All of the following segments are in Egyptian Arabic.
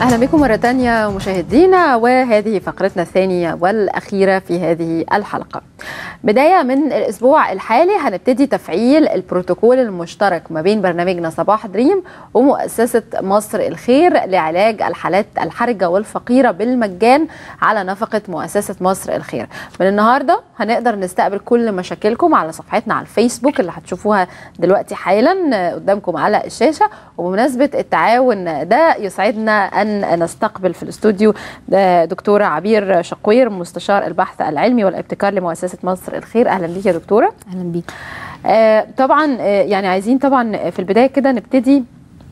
أهلا بكم مرة تانية مشاهدينا وهذه فقرتنا الثانية والأخيرة في هذه الحلقة بداية من الأسبوع الحالي هنبتدي تفعيل البروتوكول المشترك ما بين برنامجنا صباح دريم ومؤسسة مصر الخير لعلاج الحالات الحرجة والفقيرة بالمجان على نفقة مؤسسة مصر الخير من النهاردة هنقدر نستقبل كل مشاكلكم على صفحتنا على الفيسبوك اللي هتشوفوها دلوقتي حالا قدامكم على الشاشة وبمناسبة التعاون ده يسعدنا أن نستقبل في الاستوديو دكتورة عبير شقوير مستشار البحث العلمي والابتكار لمؤسسة مصر الخير أهلا بيك يا دكتورة اهلا بيك آه طبعا آه يعني عايزين طبعا في البداية كده نبتدي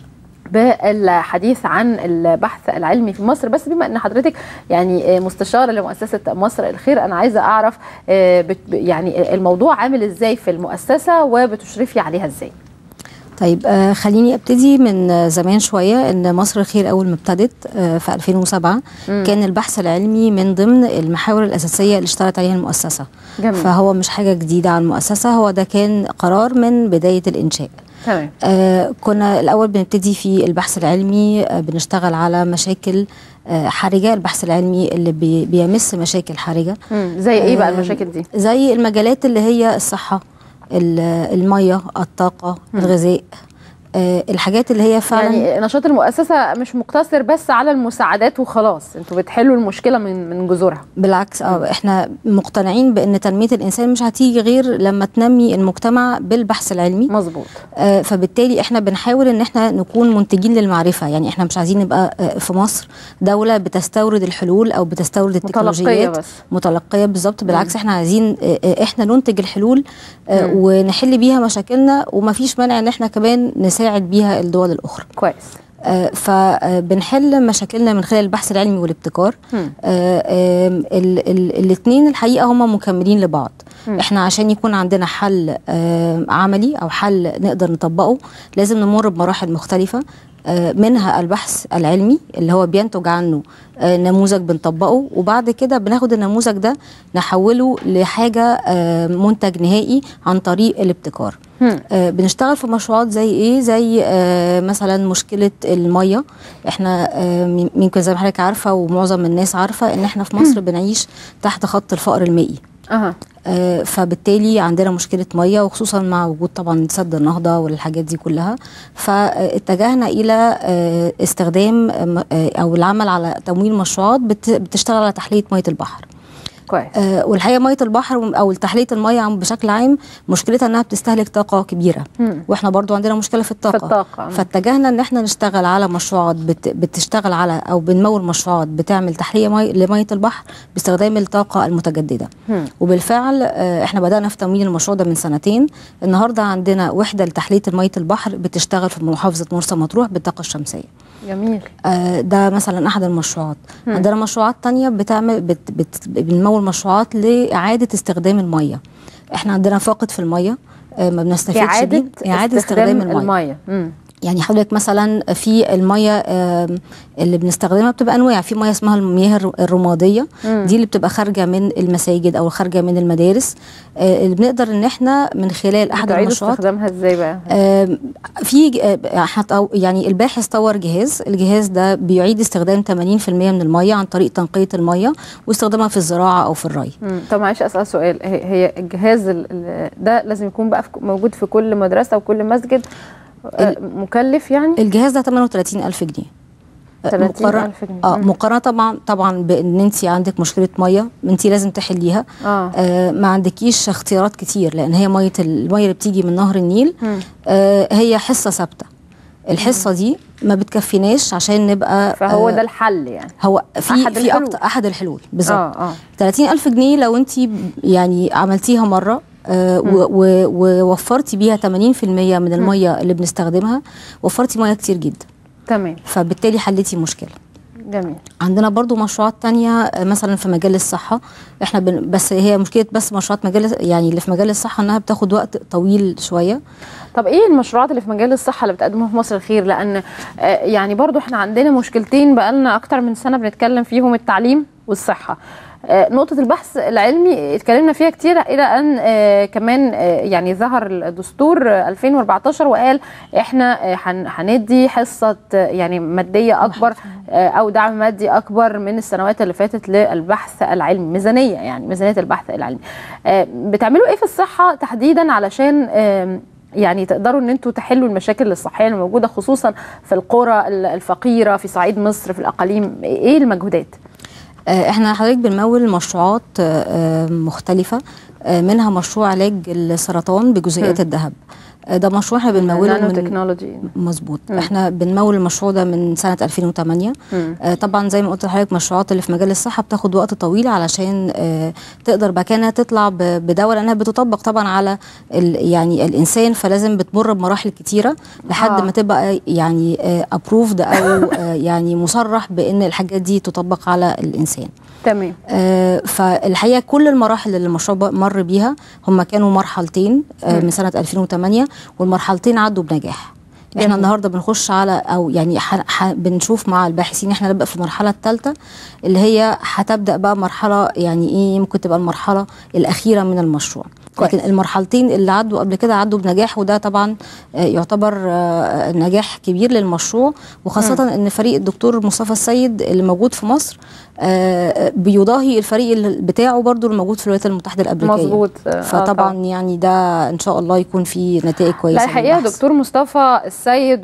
بالحديث عن البحث العلمي في مصر بس بما ان حضرتك يعني مستشاره لمؤسسه مصر الخير انا عايزه اعرف يعني الموضوع عامل ازاي في المؤسسه وبتشرفي عليها ازاي طيب آه خليني ابتدي من زمان شويه ان مصر الخير اول ما ابتدت آه في 2007 مم. كان البحث العلمي من ضمن المحاور الاساسيه اللي اشتغلت عليها المؤسسه جميل. فهو مش حاجه جديده على المؤسسه هو ده كان قرار من بدايه الانشاء تمام آه كنا الاول بنبتدي في البحث العلمي آه بنشتغل على مشاكل آه حرجه البحث العلمي اللي بي بيمس مشاكل حرجه زي ايه بقى المشاكل دي زي المجالات اللي هي الصحه الميه الطاقه م. الغذاء أه الحاجات اللي هي فعلا يعني نشاط المؤسسه مش مقتصر بس على المساعدات وخلاص انتوا بتحلوا المشكله من من جذورها بالعكس اه احنا مقتنعين بان تنميه الانسان مش هتيجي غير لما تنمي المجتمع بالبحث العلمي مظبوط آه فبالتالي احنا بنحاول ان احنا نكون منتجين للمعرفه يعني احنا مش عايزين نبقى آه في مصر دوله بتستورد الحلول او بتستورد التكنولوجيات متلقيه بس متلقيه بالظبط بالعكس احنا عايزين آه احنا ننتج الحلول آه ونحل بيها مشاكلنا ومفيش مانع ان احنا كمان نساعد بيها الدول الاخرى كويس آه فبنحل مشاكلنا من خلال البحث العلمي والابتكار الاثنين الحقيقه هم مكملين لبعض م. احنا عشان يكون عندنا حل آه عملي او حل نقدر نطبقه لازم نمر بمراحل مختلفه آه منها البحث العلمي اللي هو بينتج عنه آه نموذج بنطبقه وبعد كده بناخد النموذج ده نحوله لحاجه آه منتج نهائي عن طريق الابتكار آه بنشتغل في مشروعات زي ايه زي آه مثلا مشكله الميه احنا آه يمكن زي ما حضرتك عارفه ومعظم الناس عارفه ان احنا في مصر بنعيش تحت خط الفقر المائي أه. آه فبالتالي عندنا مشكله ميه وخصوصا مع وجود طبعا سد النهضه والحاجات دي كلها فاتجهنا الى آه استخدام آه او العمل على تمويل مشروعات بتشتغل على تحليه ميه البحر كويس آه والحقيقه ميه البحر او تحليه الميه بشكل عام مشكلتها انها بتستهلك طاقه كبيره مم. واحنا برضو عندنا مشكله في الطاقه, في الطاقة. فاتجهنا ان احنا نشتغل على مشروعات بت بتشتغل على او بنمول مشروعات بتعمل تحليه مي لميه البحر باستخدام الطاقه المتجدده مم. وبالفعل آه احنا بدانا في تمويل المشروع ده من سنتين النهارده عندنا وحده لتحليه ميه البحر بتشتغل في محافظه مرسى مطروح بالطاقه الشمسيه جميل آه ده مثلا احد المشروعات مم. عندنا مشروعات تانية بتعمل بت بت بنمول مشروعات لاعاده استخدام الميه احنا عندنا فاقد في الميه آه ما بنستفيدش إعادة بيه اعاده استخدام, استخدام الميه, المية. مم. يعني حضرتك مثلا في الميه اللي بنستخدمها بتبقى انواع في ميه اسمها المياه الرماديه مم. دي اللي بتبقى خارجه من المساجد او خارجه من المدارس اللي بنقدر ان احنا من خلال احد المشروعات استخدامها ازاي بقى في يعني الباحث طور جهاز الجهاز ده بيعيد استخدام 80% من الميه عن طريق تنقيه الميه واستخدامها في الزراعه او في الري طب معلش اسال سؤال هي الجهاز ده لازم يكون بقى موجود في كل مدرسه وكل مسجد مكلف يعني الجهاز ده 38000 جنيه 30000 جنيه اه مقارنه طبعا طبعا بان انت عندك مشكله ميه انت لازم تحليها آه. آه ما عندكيش اختيارات كتير لان هي ميه الميه اللي بتيجي من نهر النيل مم. آه هي حصه ثابته الحصه دي ما بتكفيناش عشان نبقى فهو آه ده الحل يعني هو في أحد في الحلول. أكتر احد الحلول بالظبط اه اه 30000 جنيه لو انت يعني عملتيها مره آه ووفرتي بيها 80% من الميه اللي بنستخدمها وفرتي ميه كتير جدا تمام فبالتالي حليتي مشكله جميل عندنا برضو مشروعات تانية مثلا في مجال الصحة احنا بن بس هي مشكلة بس مشروعات مجال يعني اللي في مجال الصحة انها بتاخد وقت طويل شوية طب ايه المشروعات اللي في مجال الصحه اللي بتقدمها في مصر الخير لان يعني برضو احنا عندنا مشكلتين بقالنا اكتر من سنه بنتكلم فيهم التعليم والصحه آه، نقطه البحث العلمي اتكلمنا فيها كتير الى ان آه، كمان آه، يعني ظهر الدستور آه، 2014 وقال احنا آه، هن- هندي حصه آه، يعني ماديه اكبر آه، او دعم مادي اكبر من السنوات اللي فاتت للبحث العلمي ميزانيه يعني ميزانيه البحث العلمي آه، بتعملوا ايه في الصحه تحديدا علشان آم، يعني تقدروا ان انتوا تحلوا المشاكل الصحيه اللي موجوده خصوصا في القرى ال- الفقيره في صعيد مصر في الاقاليم ايه المجهودات آه، احنا حضرتك بنمول مشروعات آه، آه، مختلفة آه، منها مشروع علاج السرطان بجزيئات الذهب آه، ده مشروع احنا بنموله نانو من تكنولوجي مظبوط احنا بنمول المشروع ده من سنه 2008 آه طبعا زي ما قلت لحضرتك المشروعات اللي في مجال الصحه بتاخد وقت طويل علشان آه تقدر بقى كانها تطلع ب- بدواء لانها بتطبق طبعا على ال يعني الانسان فلازم بتمر بمراحل كتيره لحد آه. ما تبقى يعني ابروفد او آه يعني مصرح بان الحاجات دي تطبق على الانسان تمام آه، فالحقيقه كل المراحل اللي المشروع بق- مر بيها هم كانوا مرحلتين آه، من سنه 2008 والمرحلتين عدوا بنجاح احنا جميل. النهارده بنخش على او يعني ح... ح... بنشوف مع الباحثين احنا نبقى في المرحله الثالثه اللي هي هتبدا بقى مرحله يعني ايه ممكن تبقى المرحله الاخيره من المشروع كويس. لكن المرحلتين اللي عدوا قبل كده عدوا بنجاح وده طبعا آه، يعتبر آه، نجاح كبير للمشروع وخاصه ان فريق الدكتور مصطفى السيد اللي موجود في مصر آه، بيضاهي الفريق اللي بتاعه برضو الموجود في الولايات المتحده الامريكيه مظبوط آه، فطبعا طبعاً. يعني ده ان شاء الله يكون في نتائج كويسه لا الحقيقه للبحث. دكتور مصطفى السيد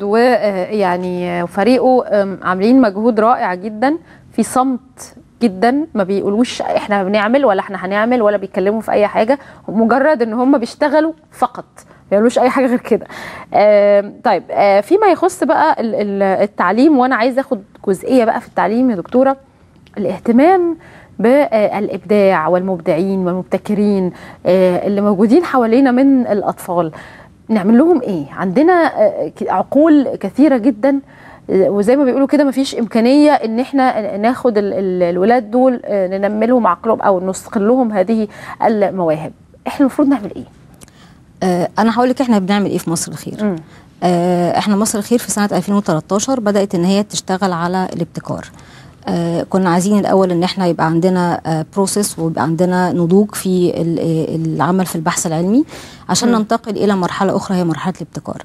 ويعني وفريقه آم، عاملين مجهود رائع جدا في صمت جدا ما بيقولوش احنا بنعمل ولا احنا هنعمل ولا بيتكلموا في اي حاجه مجرد ان هم بيشتغلوا فقط ما بيعملوش اي حاجه غير كده آم، طيب آه، فيما يخص بقى ال- ال- التعليم وانا عايزه اخد جزئيه بقى في التعليم يا دكتوره الاهتمام بالابداع والمبدعين والمبتكرين آه، اللي موجودين حوالينا من الاطفال نعمل لهم ايه عندنا آه، ك- عقول كثيره جدا آه، وزي ما بيقولوا كده مفيش امكانيه ان احنا ناخد ال- ال- الولاد دول آه، ننمي لهم عقلهم او نسقل لهم هذه المواهب احنا المفروض نعمل ايه آه، انا هقول لك احنا بنعمل ايه في مصر الخير مم. آه، احنا مصر الخير في سنه 2013 بدات ان هي تشتغل على الابتكار آه كنا عايزين الاول ان احنا يبقى عندنا آه بروسيس ويبقى عندنا نضوج في ال- آه، العمل في البحث العلمي عشان مم. ننتقل الى مرحله اخرى هي مرحله الابتكار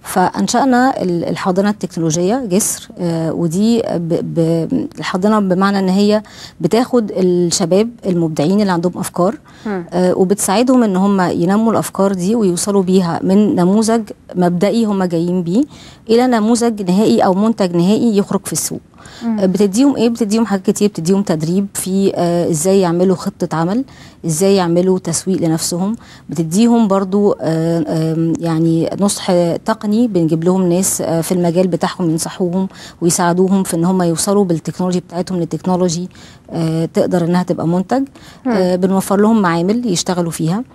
فانشانا ال- الحاضنه التكنولوجيه جسر آه ودي ب ب الحاضنه بمعنى ان هي بتاخد الشباب المبدعين اللي عندهم افكار مم. آه، وبتساعدهم ان هم ينموا الافكار دي ويوصلوا بيها من نموذج مبدئي هم جايين بيه الى نموذج نهائي او منتج نهائي يخرج في السوق آه، بتديهم ايه بتديهم حاجات كتير بتديهم تدريب في آه، ازاي يعملوا خطه عمل ازاي يعملوا تسويق لنفسهم بتديهم برضو آه، آم، يعني نصح تقني بنجيب لهم ناس آه، في المجال بتاعهم ينصحوهم ويساعدوهم في ان هم يوصلوا بالتكنولوجي بتاعتهم للتكنولوجي آه، تقدر انها تبقى منتج آه، بنوفر لهم معامل يشتغلوا فيها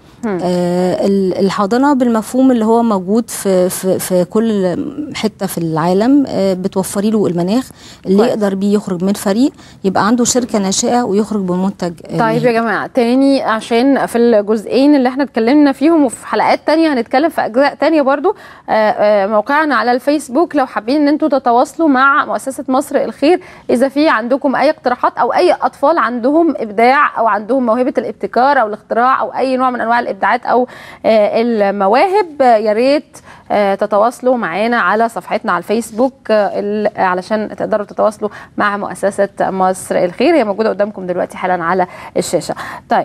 آه، ال- الحاضنه بالمفهوم اللي هو موجود في في في كل حته في العالم آه، بتوفري له المناخ اللي كويس. يقدر بيه يخرج من فريق يبقى عنده شركه ناشئه ويخرج بمنتج آه، طيب يا نهائي. جماعة تاني عشان في الجزئين اللي احنا اتكلمنا فيهم وفي حلقات تانية هنتكلم في أجزاء تانية برضو آه، آه، موقعنا على الفيسبوك لو حابين ان انتوا تتواصلوا مع مؤسسة مصر الخير إذا في عندكم أي اقتراحات أو أي أطفال عندهم إبداع أو عندهم موهبة الابتكار أو الاختراع أو أي نوع من أنواع الإبداعات أو آه، المواهب آه، يا ريت آه، تتواصلوا معانا على صفحتنا على الفيسبوك آه، ال- علشان تقدروا تتواصلوا مع مؤسسة مصر الخير هي موجودة قدامكم دلوقتي حالا على الشاشة طيب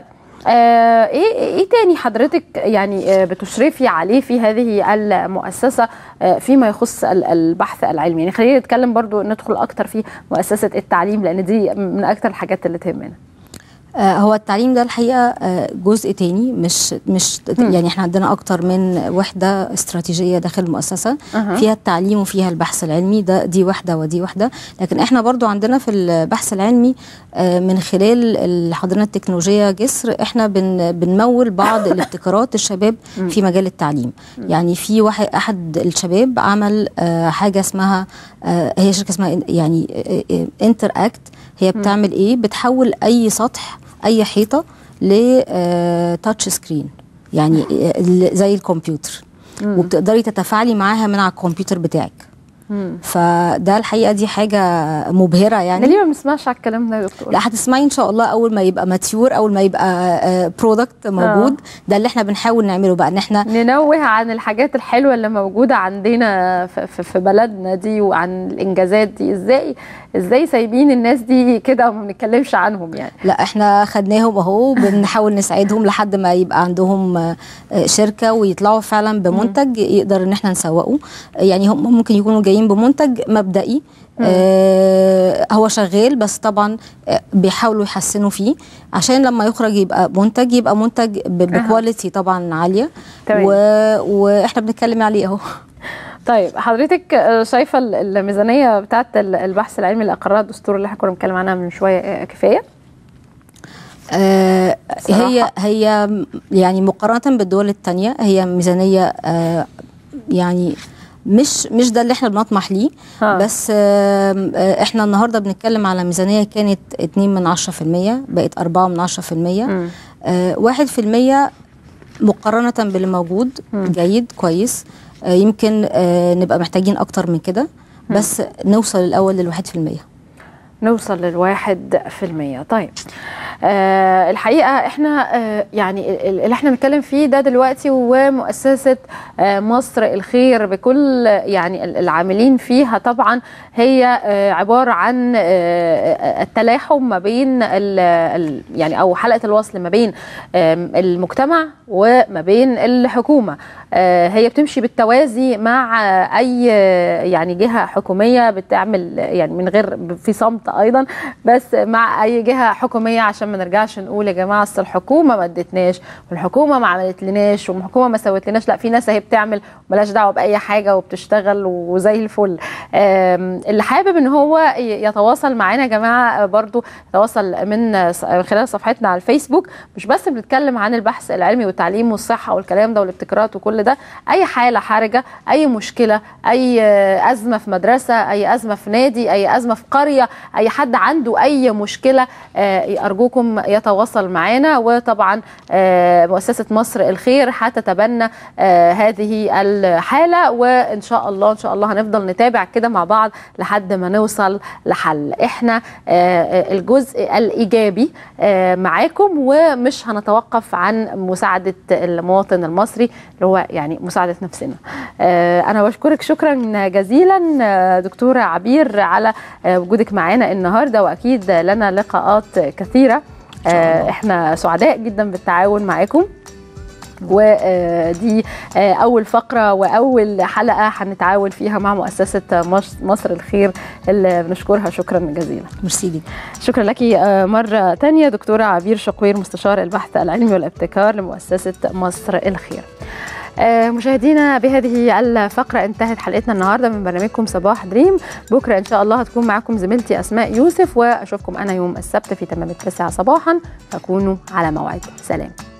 آه ايه ايه تاني حضرتك يعني آه بتشرفي عليه في هذه المؤسسه آه فيما يخص ال- البحث العلمي يعني خلينا نتكلم برضو ندخل اكتر في مؤسسه التعليم لان دي من اكتر الحاجات اللي تهمنا آه، هو التعليم ده الحقيقه آه، جزء تاني مش مش يعني احنا عندنا اكتر من وحده استراتيجيه داخل المؤسسه أها. فيها التعليم وفيها البحث العلمي ده دي وحده ودي وحده لكن احنا برضو عندنا في البحث العلمي آه، من خلال الحاضنه التكنولوجيه جسر احنا بن بنمول بعض الابتكارات الشباب في مجال التعليم يعني في واحد احد الشباب عمل آه، حاجه اسمها آه، هي شركه اسمها يعني انتر اكت هي بتعمل ايه بتحول اي سطح اي حيطه لتاتش سكرين يعني آه، زي الكمبيوتر وبتقدري تتفاعلي معاها من على الكمبيوتر بتاعك فده الحقيقه دي حاجه مبهره يعني ليه ما بنسمعش على الكلام ده يا دكتور لا هتسمعي ان شاء الله اول ما يبقى ماتيور اول ما يبقى برودكت موجود آه. ده اللي احنا بنحاول نعمله بقى ان احنا ننوه عن الحاجات الحلوه اللي موجوده عندنا في بلدنا دي وعن الانجازات دي ازاي ازاي سايبين الناس دي كده وما بنتكلمش عنهم يعني لا احنا خدناهم اهو بنحاول نساعدهم لحد ما يبقى عندهم شركه ويطلعوا فعلا بمنتج يقدر ان احنا نسوقه يعني هم ممكن يكونوا جايين بمنتج مبدئي آه هو شغال بس طبعا بيحاولوا يحسنوا فيه عشان لما يخرج يبقى منتج يبقى منتج بكواليتي طبعا عاليه و... واحنا بنتكلم عليه اهو طيب حضرتك شايفه الميزانيه بتاعه البحث العلمي اللي اقرها الدستور اللي احنا كنا بنتكلم عنها من شويه كفايه؟ آه هي هي يعني مقارنه بالدول الثانيه هي ميزانيه آه يعني مش مش ده اللي احنا بنطمح ليه ها. بس آه احنا النهارده بنتكلم على ميزانيه كانت 2 من 10% بقت 4 من 10% آه 1% مقارنه باللي موجود م. جيد كويس آه يمكن آه نبقى محتاجين اكتر من كده بس م. نوصل الاول للواحد في المية نوصل للواحد في المية طيب آه الحقيقة احنا آه يعني اللي احنا بنتكلم فيه ده دلوقتي ومؤسسة آه مصر الخير بكل يعني العاملين فيها طبعا هي آه عبارة عن آه التلاحم ما بين ال ال يعني او حلقة الوصل ما بين آه المجتمع وما بين الحكومة آه هي بتمشي بالتوازي مع اي يعني جهة حكومية بتعمل يعني من غير في صمت ايضا بس مع اي جهة حكومية عشان ما نرجعش نقول يا جماعه اصل الحكومه ما ادتناش والحكومه ما عملت لناش والحكومه ما سوت لناش لا في ناس اهي بتعمل وملاش دعوه باي حاجه وبتشتغل وزي الفل اللي حابب ان هو يتواصل معانا يا جماعه برضو يتواصل من خلال صفحتنا على الفيسبوك مش بس بنتكلم عن البحث العلمي والتعليم والصحه والكلام ده والابتكارات وكل ده اي حاله حرجه اي مشكله اي ازمه في مدرسه اي ازمه في نادي اي ازمه في قريه اي حد عنده اي مشكله ارجوكم بكم يتواصل معنا وطبعا مؤسسة مصر الخير هتتبنى هذه الحالة وإن شاء الله إن شاء الله هنفضل نتابع كده مع بعض لحد ما نوصل لحل إحنا الجزء الإيجابي معاكم ومش هنتوقف عن مساعدة المواطن المصري اللي هو يعني مساعدة نفسنا أنا بشكرك شكرا جزيلا دكتورة عبير على وجودك معانا النهاردة وأكيد لنا لقاءات كثيرة آه احنا سعداء جدا بالتعاون معاكم ودي اول فقره واول حلقه هنتعاون فيها مع مؤسسه مصر الخير اللي بنشكرها شكرا جزيلا ميرسي شكرا لك مره ثانيه دكتوره عبير شقوير مستشار البحث العلمي والابتكار لمؤسسه مصر الخير مشاهدينا بهذه الفقرة انتهت حلقتنا النهاردة من برنامجكم صباح دريم بكرة إن شاء الله هتكون معكم زميلتي أسماء يوسف وأشوفكم أنا يوم السبت في تمام التاسعة صباحا فكونوا على موعد سلام